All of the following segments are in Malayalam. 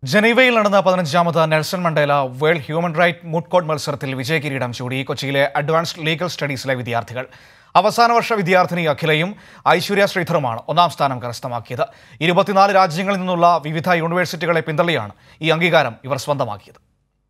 ജനീവയിൽ നടന്ന പതിനഞ്ചാമത് Nelson Mandela world human right moot court മത്സരത്തിൽ വിജയകിരീടം ചൂടി കൊച്ചിയിലെ അഡ്വാൻസ്ഡ് ലീഗൽ സ്റ്റഡീസിലെ വിദ്യാർത്ഥികൾ അവസാന വർഷ വിദ്യാർത്ഥിനി അഖിലയും ഐശ്വര്യ ശ്രീധറുമാണ് ഒന്നാം സ്ഥാനം കരസ്ഥമാക്കിയത് ഇരുപത്തിനാല് രാജ്യങ്ങളിൽ നിന്നുള്ള വിവിധ യൂണിവേഴ്സിറ്റികളെ പിന്തള്ളിയാണ് ഈ അംഗീകാരം ഇവർ സ്വന്തമാക്കിയത്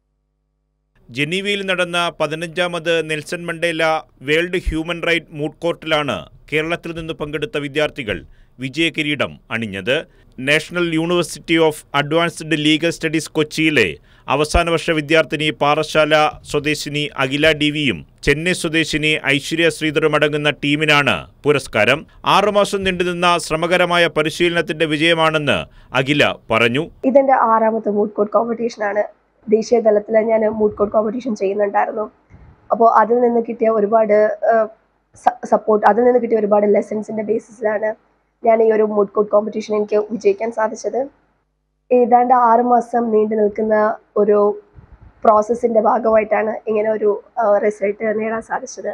ജനീവയിൽ നടന്ന പതിനഞ്ചാമത് Nelson Mandela world human right moot കോർട്ടിലാണ് കേരളത്തിൽ നിന്ന് പങ്കെടുത്ത വിദ്യാർത്ഥികൾ വിജയകിരീടം അണിഞ്ഞത് national university of advanced legal studies കൊച്ചിയിലെ അവസാന വർഷ വിദ്യാർത്ഥിനി പാറശാല സ്വദേശിനി അഖില ഡിവിയും ചെന്നൈ സ്വദേശിനി ഐശ്വര്യ ശ്രീധറും അടങ്ങുന്ന ടീമിനാണ് പുരസ്കാരം ആറുമാസം നീണ്ടുനിന്ന ശ്രമകരമായ പരിശീലനത്തിന്റെ വിജയമാണെന്ന് അഖില പറഞ്ഞു ഇതെന്റെ ആറാമത്തെ മൂഡ് കോഡ് കോമ്പറ്റീഷൻ ആണ് ദേശീയ തലത്തിൽ ഞാൻ മൂഡ് കോഡ് കോമ്പറ്റീഷൻ ചെയ്യുന്നുണ്ടായിരുന്നു അപ്പോൾ അതിൽ നിന്ന് കിട്ടിയ ഒരുപാട് സപ്പോർട്ട് അതിൽ നിന്ന് കിട്ടിയ ഒരുപാട് ലെസൺസിന്റെ ബേസിസിലാണ് ഞാൻ ഈ ഒരു മൂഡ് കോഡ് കോമ്പറ്റീഷൻ എനിക്ക് വിജയിക്കാൻ സാധിച്ചത് ഏതാണ്ട് ആറ് മാസം നീണ്ടു നിൽക്കുന്ന ഒരു പ്രോസസ്സിന്റെ ഭാഗമായിട്ടാണ് ഇങ്ങനെ ഒരു റിസൾട്ട് നേടാൻ സാധിച്ചത്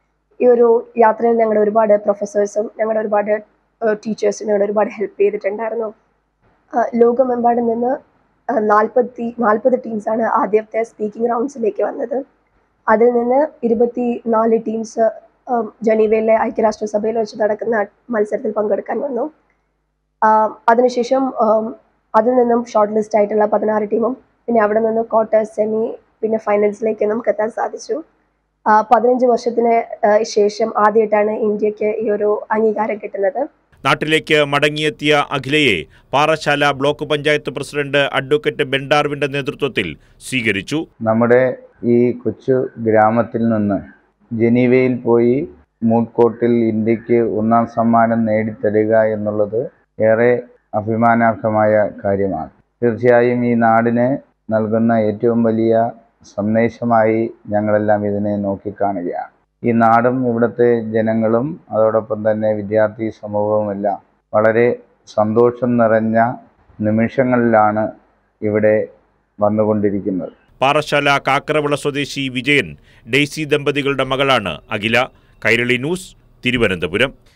ഈ ഒരു യാത്രയിൽ ഞങ്ങളുടെ ഒരുപാട് പ്രൊഫസേഴ്സും ഞങ്ങളുടെ ഒരുപാട് ടീച്ചേഴ്സും ഞങ്ങളുടെ ഒരുപാട് ഹെൽപ്പ് ചെയ്തിട്ടുണ്ടായിരുന്നു ആ, ലോകമെമ്പാടും നിന്ന് നാൽപ്പത്തി നാൽപ്പത് ടീംസാണ് ആദ്യത്തെ സ്പീക്കിംഗ് റൗണ്ട്സിലേക്ക് വന്നത് അതിൽ നിന്ന് ഇരുപത്തി നാല് ടീംസ് ജനീവയിലെ ഐക്യരാഷ്ട്രസഭയിൽ വെച്ച് നടക്കുന്ന മത്സരത്തിൽ പങ്കെടുക്കാൻ വന്നു ആ, അതിനുശേഷം ആം, അതിൽ നിന്നും ഷോർട്ട് ലിസ്റ്റ് ആയിട്ടുള്ള പതിനാറ് ടീമും പിന്നെ അവിടെ നിന്ന് ക്വാർട്ടർ സെമി പിന്നെ ഫൈനൽസിലേക്ക് നമുക്ക് എത്താൻ സാധിച്ചു ആ, പതിനഞ്ച് വർഷത്തിന് ആ, ശേഷം ആദ്യമായിട്ടാണ് ഇന്ത്യക്ക് ഈ ഒരു അംഗീകാരം കിട്ടുന്നത് നാട്ടിലേക്ക് മടങ്ങിയെത്തിയ അഖിലയെ Parassala block panchayat president advocate ബെൻഡാർവിന്റെ നേതൃത്വത്തിൽ സ്വീകരിച്ചു നമ്മുടെ ഈ കൊച്ചു ഗ്രാമത്തിൽ നിന്ന് ജനീവയിൽ പോയി മൂട്ട് കോർട്ടിൽ ഇന്ത്യക്ക് ഒന്നാം സമ്മാനം നേടിത്തരിക എന്നുള്ളത് ഏറെ അഭിമാനാർഹമായ കാര്യമാണ് തീർച്ചയായും ഈ നാടിന് നൽകുന്ന ഏറ്റവും വലിയ സന്ദേശമായി ഞങ്ങളെല്ലാം ഇതിനെ നോക്കിക്കാണുകയാണ് ഈ നാടും ഇവിടുത്തെ ജനങ്ങളും അതോടൊപ്പം തന്നെ വിദ്യാർത്ഥി സമൂഹവുമെല്ലാം വളരെ സന്തോഷം നിറഞ്ഞ നിമിഷങ്ങളിലാണ് ഇവിടെ വന്നുകൊണ്ടിരിക്കുന്നത് പാറശാല കാക്കറവിള സ്വദേശി വിജയൻ ഡെയ്സി ദമ്പതികളുടെ മകളാണ് അഖില കൈരളി ന്യൂസ് തിരുവനന്തപുരം